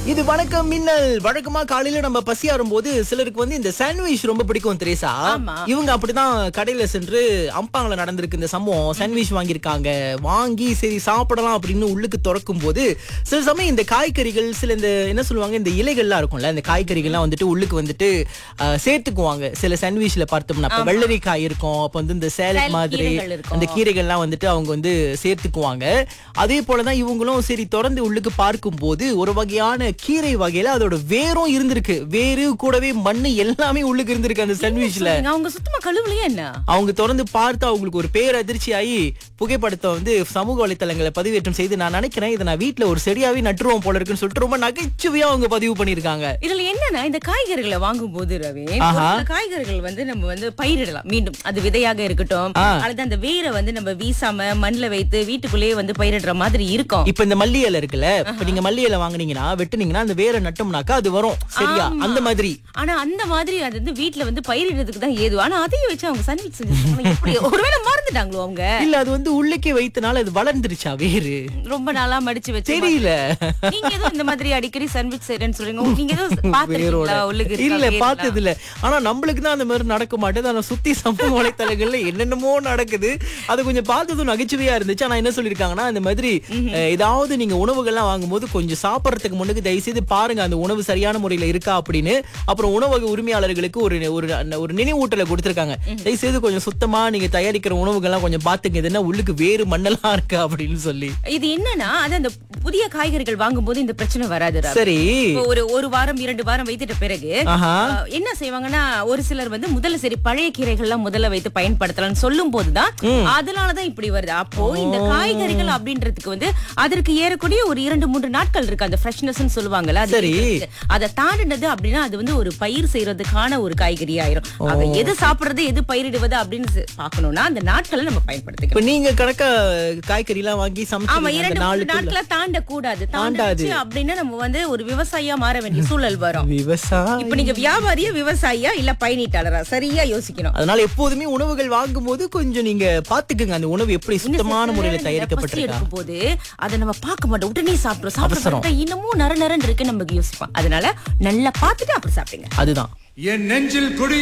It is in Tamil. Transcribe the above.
இது வணக்கம் மின்னல் வழக்கமா காலையில நம்ம பசியாரும் போது சிலருக்கு வந்து இந்த சாண்ட்விச் ரொம்ப பிடிக்கும் தெரேசா ஆமா. இவங்க அப்படிதான் கடையில சென்று அம்பாங்கல நடந்திருக்கு இந்த சம்பவம் சாண்ட்விச் வாங்கியிருக்காங்க வாங்கி சரி சாப்பிடலாம் அப்படின்னு உள்ளுக்கு திறக்கும் போது சில சமயம் இந்த காய்கறிகள் சில இந்த என்ன சொல்லுவாங்க இந்த இலைகள்லாம் இருக்கும்ல இந்த காய்கறிகள்லாம் வந்துட்டு உள்ளுக்கு வந்துட்டு அஹ், சேர்த்துக்குவாங்க சில சாண்ட்விச்ல பார்த்தோம்னா இப்ப வெள்ளரிக்காய் இருக்கும் அப்ப வந்து இந்த சேலட் சேலட் மாதிரி கீரைகள் இருக்கும். அந்த கீரைகள்லாம் வந்துட்டு அவங்க வந்து சேர்த்துக்குவாங்க அதே போலதான் இவங்களும் சரி திறந்து உள்ளுக்கு பார்க்கும்போது ஒரு வகையான கீரை வகையில அதோட வேரும் இருந்திருக்கு வேறு கூடவே மண்ணு எல்லாமே உள்ளுக்கு இருந்திருக்கு அந்த சாண்ட்விச்ல சொல்றீங்க, அவங்க சுத்தமா கழுவுலையே என்ன அவங்க திறந்து பார்த்து அவங்களுக்கு ஒரு பேரதிர்ச்சி ஆகி புகைப்படத்தை வந்து சமூக வலைத்தளங்களை பதிவேற்றம் செய்து நான் நினைக்கிறேன் இதை நான் வீட்ல ஒரு செடியாவே நட்டுருவோம் போல இருக்குன்னு சொல்லிட்டு ரொம்ப நகைச்சுவையா அவங்க பதிவு பண்ணிருக்காங்க இதுல என்னன்னா இந்த காய்கறிகளை வாங்கும் போது ரவி ஒரு ஆஹா. சில காய்கறிகள் வந்து நம்ம வந்து பயிரிடலாம் மீண்டும் அது விதையாக இருக்கட்டும் ஆ. அல்லது அந்த வேரை வந்து நம்ம வீசாம மண்ணுல வைத்து வீட்டுக்குள்ளேயே வந்து பயிரிடுற மாதிரி இருக்கும் இப்ப இந்த மல்லி இலை இருக்குல்ல இப்ப நீங்க மல்லி இலை வாங்குனீங்கன்னா வெட்டுனீங்கன்னா அந்த வேரை நட்டோம்னாக்கா அது வரும் சரியா ஆமா. அந்த மாதிரி ஆனா அந்த மாதிரி அது வந்து வீட்டுல வந்து பயிரிடுறதுக்கு தான் ஏது ஆனா அதையும் வச்சு அவங்க சாண்ட்விச் செஞ்சிருக்காங்க எப்படி ஒருவேளை மறந்துட்டாங்களோ அவங்க இல்ல அது வந்து உள்ளுக்கே வைத்தனால அது வளர்ந்துருச்சா வேறு ரொம்ப நாளா மடிச்சு வச்சு தெரியல நீங்க ஏதோ இந்த மாதிரி அடிக்கடி சாண்ட்விச் செய்றேன்னு சொல்றீங்க நீங்க ஏதோ பாத்துருக்கீங்களா உள்ளுக்கு இருக்கா இல்ல வேர்லாம்? பார்த்தது இல்ல ஆனா நம்மளுக்கு தான் அந்த மாதிரி நடக்க மாட்டேது ஆனா சுத்தி சமூக வலைத்தளங்கள்ல என்னென்னமோ நடக்குது அது கொஞ்சம் பார்த்ததும் நகைச்சுவையா இருந்துச்சு ஆனா என்ன சொல்லிருக்காங்கன்னா இந்த மாதிரி அஹ், ஏதாவது நீங்க உணவுகள்லாம் வாங்கும்போது கொஞ்சம் சாப்பிடறதுக்கு முன்னுக்கு தயவு செய்து பாருங்க அந்த உணவு சரியான முறையில இருக்கா அப்படின்னு அப்புறம் உணவக உரிமையாளர்களுக்கு ஒரு ஒரு ஒரு நினைவூட்டலை கொடுத்திருக்காங்க தயவு செய்து கொஞ்சம் சுத்தமா நீங்க தயாரிக்கிற உணவுகள்லாம் கொஞ்சம் பாத்துங்க இது என்ன உள்ளுக்கு வேறு மண்ணெல்லாம் இருக்கா அப்படின்னு சொல்லி இது என்னன்னா அது அந்த புதிய காய்கறிகள் வாங்கும்போது இந்த பிரச்சனை வராது ராம். சரி இப்போ ஒரு ஒரு வாரம் இரண்டு வாரம் வைத்துட்ட பிறகு ஆஹா அஹ், என்ன செய்வாங்கன்னா ஒரு சிலர் வந்து முதல்ல சரி பழைய கீரைகள்லாம் முதல்ல வைத்து பயன்படுத்தலாம்னு சொல்லும் போதுதான் அதனாலதான் இப்படி வருது அப்போ இந்த காய்கறிகள் அப்படின்றதுக்கு வந்து அதற்கு ஏறக்கூடிய ஒரு இரண்டு மூன்று நாட்கள் இருக்கு அந்த ஃப்ரெஷ்னஸ் சொல்லுவாங்கல்ல அது சரி. இருக்கு. அதை தாண்டினது அப்படின்னா அது வந்து ஒரு பயிர் செய்யறதுக்கான ஒரு காய்கறி ஆயிரும் ஆக எது சாப்பிடுறது எது பயிரிடுவது அப்படின்னு செ- பார்க்கணும்னா அந்த நாட்களை நம்ம பயன்படுத்திக்கணும் இப்ப நீங்க கணக்கா காய்கறி எல்லாம் வாங்கி ஆமா சமைச்சு இரண்டு அந்த மூணு நாளுக்குள்ள நாட்களை தாண்ட கூடாது தாண்டாது. தாண்டாது அப்படின்னா நம்ம வந்து ஒரு விவசாயியா மாற வேண்டிய சூழல் வரும் விவசாயம் இப்ப நீங்க வியாபாரியா விவசாயியா இல்ல பயணிட்டாளரா சரியா யோசிக்கணும் அதனால எப்போதுமே உணவுகள் வாங்கும்போது கொஞ்சம் நீங்க பாத்துக்குங்க அந்த உணவு எப்படி சுத்தமான முறையில பசி தயாரிக்கப்பட்டிருக்கா எடுக்கும் போது அதை நம்ம பார்க்க மாட்டோம் உடனே சாப்பிடுறோம் சாப்பிடுறோம் இன்னமும் நர நரன்னு இருக்கு நமக்கு யோசிப்போம் அதனால நல்லா பார்த்துட்டு அப்படி சாப்பிடுங்க அதுதான் என் நெஞ்சில் குடி